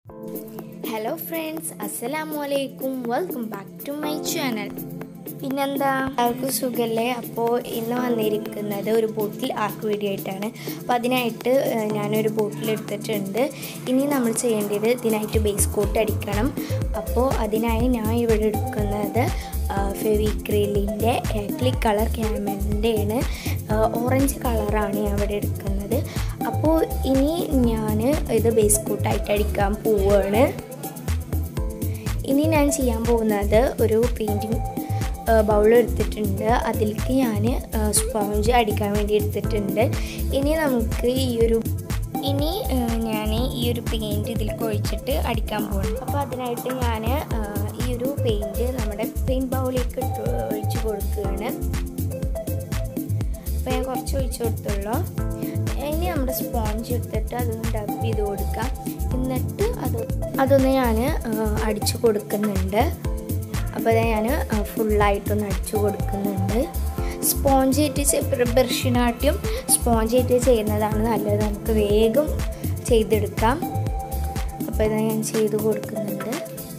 hello friends അസ്സലാമു അലൈക്കും welcome back to my channel പിന്നെന്താ എല്ലാവർക്കും സുഖല്ലേ അപ്പോൾ ഇന്ന് വന്നിരിക്കുന്നത് ഒരു ബോട്ടിൽ ആർക്ക് വീഡിയോ ആയിട്ടാണ് അപ്പോൾ അതിനായിട്ട് ഏഹ്, ഞാനൊരു ബോട്ടിൽ എടുത്തിട്ടുണ്ട് ഇനി നമ്മൾ ചെയ്യേണ്ടത് ഇതിനായിട്ട് ബേസ് കോട്ട് അടിക്കണം അപ്പോൾ അതിനായി ഞാൻ ഇവിടെ എടുക്കുന്നത് ഫെവിക്രിലിൻ്റെ ക്ലിക്ക് കളർ ക്യാമറിൻ്റെയാണ് ഓറഞ്ച് കളറാണ് ഞാൻ ഇവിടെ എടുക്കുന്നത് അപ്പോൾ ഇനി ഞാൻ ഇത് ബേസ് കോട്ടായിട്ട് അടിക്കാൻ പോവുകയാണ് ഇനി ഞാൻ ചെയ്യാൻ പോകുന്നത് ഒരു പെയിൻറ്റിങ് ബൗൾ എടുത്തിട്ടുണ്ട് അതിലേക്ക് ഞാൻ സ്പോഞ്ച് അടിക്കാൻ വേണ്ടി എടുത്തിട്ടുണ്ട് ഇനി നമുക്ക് ഈ ഒരു ഇനി ഞാൻ ഈ ഒരു പെയിൻറ്റ് ഇതിലേക്ക് ഒഴിച്ചിട്ട് അടിക്കാൻ പോകണം അപ്പോൾ അതിനായിട്ട് ഞാൻ ഈ ഒരു പെയിൻറ്റ് നമ്മുടെ പെയിൻറ്റ് ബൗളിലേക്ക് ഇട്ട് ഒഴിച്ച് കൊടുക്കുകയാണ് അപ്പോൾ ഞാൻ കുറച്ച് ഒഴിച്ച് കൊടുത്തുള്ളൂ ഇനി നമ്മുടെ സ്പോഞ്ച് എടുത്തിട്ട് അതൊന്ന് ഡബ് ചെയ്ത് കൊടുക്കാം എന്നിട്ട് അത് അതൊന്ന് ഞാൻ അടിച്ചു കൊടുക്കുന്നുണ്ട് അപ്പോൾ അത് ഞാൻ ഫുള്ളായിട്ടൊന്ന് അടിച്ചു കൊടുക്കുന്നുണ്ട് സ്പോഞ്ച് ഇട്ട് ബ്രഷിനാട്ടിയും സ്പോഞ്ച് ഇട്ട് ചെയ്യുന്നതാണ് നല്ലത് നമുക്ക് വേഗം ചെയ്തെടുക്കാം അപ്പോൾ ഇത് ഞാൻ ചെയ്ത് കൊടുക്കുന്നുണ്ട്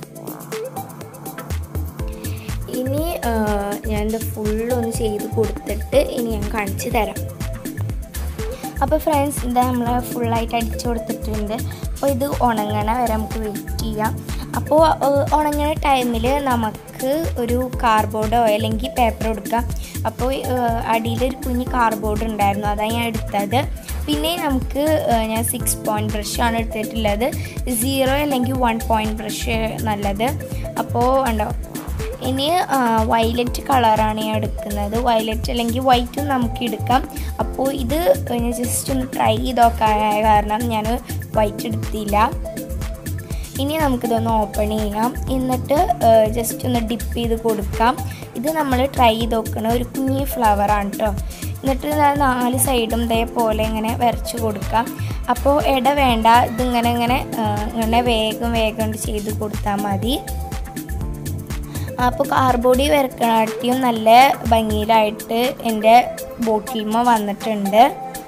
ഇനി ഞാൻ ഇത് ഫുള്ളൊന്ന് ചെയ്ത് കൊടുത്തിട്ട് ഇനി ഞാൻ കാണിച്ചു തരാം അപ്പോൾ ഫ്രണ്ട്സ് ഇതാ നമ്മൾ ഫുള്ളായിട്ട് അടിച്ചു കൊടുത്തിട്ടുണ്ട് അപ്പോൾ ഇത് ഉണങ്ങണ വരെ നമുക്ക് വെയിറ്റ് ചെയ്യാം അപ്പോൾ ഉണങ്ങണ ടൈമിൽ നമുക്ക് ഒരു കാർബോർഡോ അല്ലെങ്കിൽ പേപ്പർ എടുക്കാം അപ്പോൾ അടിയിൽ ഒരു കുഞ്ഞ് കാർബോർഡ് ഉണ്ടായിരുന്നു അതാണ് ഞാൻ എടുത്തത് പിന്നെ നമുക്ക് ഞാൻ സിക്സ് പോയിൻറ്റ് ബ്രഷാണ് എടുത്തിട്ടുള്ളത് സീറോ അല്ലെങ്കിൽ വൺ പോയിൻറ്റ് ബ്രഷ് നല്ലത് അപ്പോൾ ഉണ്ടോ ഇനി വയലറ്റ് കളറാണ് ഞാൻ എടുക്കുന്നത് വയലറ്റ് അല്ലെങ്കിൽ വൈറ്റും നമുക്ക് എടുക്കാം അപ്പോൾ ഇത് ഞാൻ ജസ്റ്റ് ഒന്ന് ട്രൈ ചെയ്ത് നോക്കാനായ കാരണം ഞാൻ വൈറ്റ് എടുത്തില്ല ഇനി നമുക്കിതൊന്ന് ഓപ്പൺ ചെയ്യാം എന്നിട്ട് ജസ്റ്റ് ഒന്ന് ഡിപ്പ് ചെയ്ത് കൊടുക്കാം ഇത് നമ്മൾ ട്രൈ ചെയ്ത് നോക്കണ ഒരു കുഞ്ഞി ഫ്ലവറാണ് കേട്ടോ എന്നിട്ട് നാല് സൈഡും ഇതേപോലെ ഇങ്ങനെ വരച്ച് കൊടുക്കാം അപ്പോൾ ഇട വേണ്ട ഇതിങ്ങനെ ഇങ്ങനെ ഇങ്ങനെ വേഗം വേഗം ചെയ്ത് കൊടുത്താൽ മതി അപ്പോൾ കാർബോഡി വരക്കണാട്ടിയും നല്ല ഭംഗിയിലായിട്ട് എൻ്റെ ബോട്ടിൽമ വന്നിട്ടുണ്ട്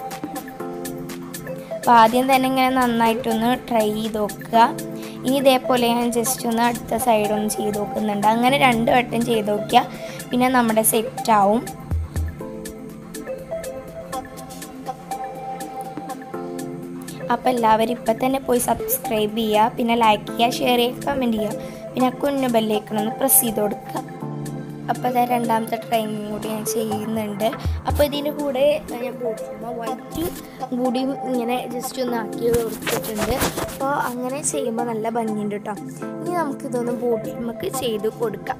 അപ്പോൾ ആദ്യം തന്നെ ഇങ്ങനെ നന്നായിട്ടൊന്ന് ട്രൈ ചെയ്ത് നോക്കുക ഇനി ഇതേപോലെ ഞാൻ ജസ്റ്റ് ഒന്ന് അടുത്ത സൈഡൊന്ന് ചെയ്ത് നോക്കുന്നുണ്ട് അങ്ങനെ രണ്ട് വട്ടം ചെയ്ത് നോക്കിയാൽ പിന്നെ നമ്മുടെ സെറ്റ് ആവും അപ്പോൾ എല്ലാവരും ഇപ്പം തന്നെ പോയി സബ്സ്ക്രൈബ് ചെയ്യുക പിന്നെ ലൈക്ക് ചെയ്യുക ഷെയർ ചെയ്യുക കമൻറ്റ് ചെയ്യുക പിന്നെ കുഞ്ഞു ബെല്ലേക്കണമെന്ന് പ്രസ് ചെയ്ത് കൊടുക്കുക അപ്പോൾ അതാ രണ്ടാമത്തെ ട്രെയിനിങ് കൂടി ഞാൻ ചെയ്യുന്നുണ്ട് അപ്പോൾ ഇതിൻ്റെ കൂടെ ഞാൻ ബോട്ടിൽ വൈറ്റ് കൂടി ഇങ്ങനെ ജസ്റ്റ് ഒന്ന് ആക്കി കൊടുത്തിട്ടുണ്ട് അപ്പോൾ അങ്ങനെ ചെയ്യുമ്പോൾ നല്ല ഭംഗിയുണ്ട് കേട്ടോ ഇനി നമുക്കിതൊന്ന് ബോട്ടിൽ നമുക്ക് ചെയ്ത് കൊടുക്കാം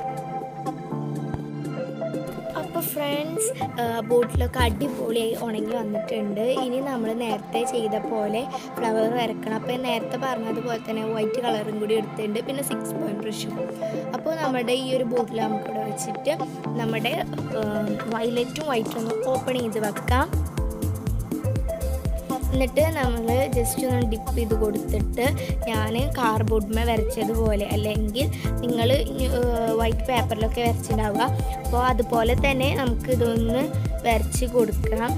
അപ്പോൾ ഫ്രണ്ട്സ് ബോട്ടിലൊക്കെ അടിപൊളിയായി ഉണങ്ങി വന്നിട്ടുണ്ട് ഇനി നമ്മൾ നേരത്തെ ചെയ്ത പോലെ ഫ്ലവർ വരക്കണം അപ്പോൾ നേരത്തെ പറഞ്ഞതുപോലെ തന്നെ വൈറ്റ് കളറും കൂടി എടുത്തിട്ടുണ്ട് പിന്നെ സിക്സ് പോയിൻറ്റ് ബ്രഷും അപ്പോൾ നമ്മുടെ ഈ ഒരു ബോട്ടിൽ നമുക്കിവിടെ വെച്ചിട്ട് നമ്മുടെ വയലറ്റും വൈറ്റും ഒന്ന് ഓപ്പൺ ചെയ്ത് വെക്കാം എന്നിട്ട് നമ്മൾ ജസ്റ്റ് ഒന്ന് ഡിപ്പ് ചെയ്ത് കൊടുത്തിട്ട് ഞാൻ കാർബോർഡ്മേ വരച്ചതുപോലെ അല്ലെങ്കിൽ നിങ്ങൾ വൈറ്റ് പേപ്പറിലൊക്കെ വരച്ചിട്ടുണ്ടാവുക അപ്പോൾ അതുപോലെ തന്നെ നമുക്ക് ഇതൊന്ന് വരച്ച് കൊടുക്കാം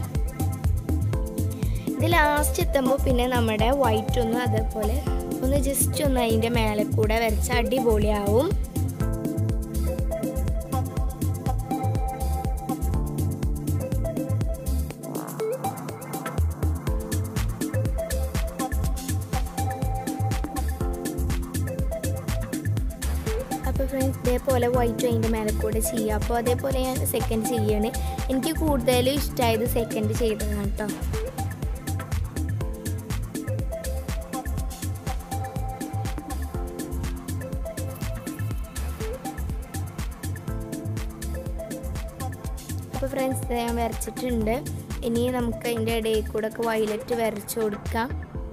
ഇത് ലാസ്റ്റ് എത്തുമ്പോൾ പിന്നെ നമ്മുടെ വൈറ്റ് ഒന്ന് അതേപോലെ ഒന്ന് ജസ്റ്റ് ഒന്ന് അതിൻ്റെ മേലെ കൂടെ വരച്ച് അടിപൊളിയാവും അപ്പോൾ ഫ്രണ്ട്സ് ഇതേപോലെ വൈറ്റ് അതിൻ്റെ മേലെ കൂടെ ചെയ്യുക അപ്പോൾ അതേപോലെ ഞാൻ സെക്കൻഡ് ചെയ്യാണ് എനിക്ക് കൂടുതലും ഇഷ്ടമായത് സെക്കൻഡ് ചെയ്തതാണ് കേട്ടോ അപ്പോൾ ഫ്രണ്ട്സ് ഞാൻ വരച്ചിട്ടുണ്ട് ഇനി നമുക്ക് അതിൻ്റെ ഇടയിൽ കൂടെ ഒക്കെ വയലറ്റ് വരച്ച് കൊടുക്കാം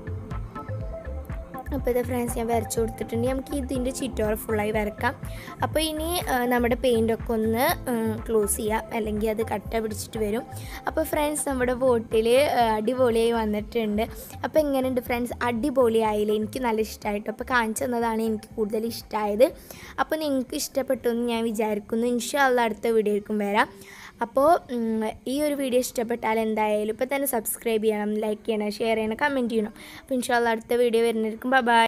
അപ്പോൾ ഇത് ഫ്രണ്ട്സ് ഞാൻ വരച്ചു കൊടുത്തിട്ടുണ്ട് നമുക്ക് ഇതിൻ്റെ ചുറ്റോറ ഫുള്ളായി വരക്കാം അപ്പോൾ ഇനി നമ്മുടെ പെയിൻ്റൊക്കെ ഒന്ന് ക്ലോസ് ചെയ്യാം അല്ലെങ്കിൽ അത് കട്ട പിടിച്ചിട്ട് വരും അപ്പോൾ ഫ്രണ്ട്സ് നമ്മുടെ ബോട്ടിൽ അടിപൊളിയായി വന്നിട്ടുണ്ട് അപ്പോൾ എങ്ങനെയുണ്ട് ഫ്രണ്ട്സ് അടിപൊളിയായില്ലേ എനിക്ക് നല്ല ഇഷ്ടമായിട്ട് അപ്പോൾ കാണിച്ചു തന്നതാണ് എനിക്ക് കൂടുതൽ ഇഷ്ടമായത് അപ്പോൾ നിങ്ങൾക്ക് ഇഷ്ടപ്പെട്ടു എന്ന് ഞാൻ വിചാരിക്കുന്നു ഇൻഷാല്ല അടുത്ത വീഡിയോയ്ക്കും വരാം അപ്പോൾ ഈ ഒരു വീഡിയോ ഇഷ്ടപ്പെട്ടാൽ എന്തായാലും ഇപ്പോൾ തന്നെ സബ്സ്ക്രൈബ് ചെയ്യണം ലൈക്ക് ചെയ്യണം ഷെയർ ചെയ്യണം കമൻറ്റ് ചെയ്യണം അപ്പോൾ ഇൻഷാല്ല അടുത്ത വീഡിയോ വരുന്നതായിരിക്കും ബൈ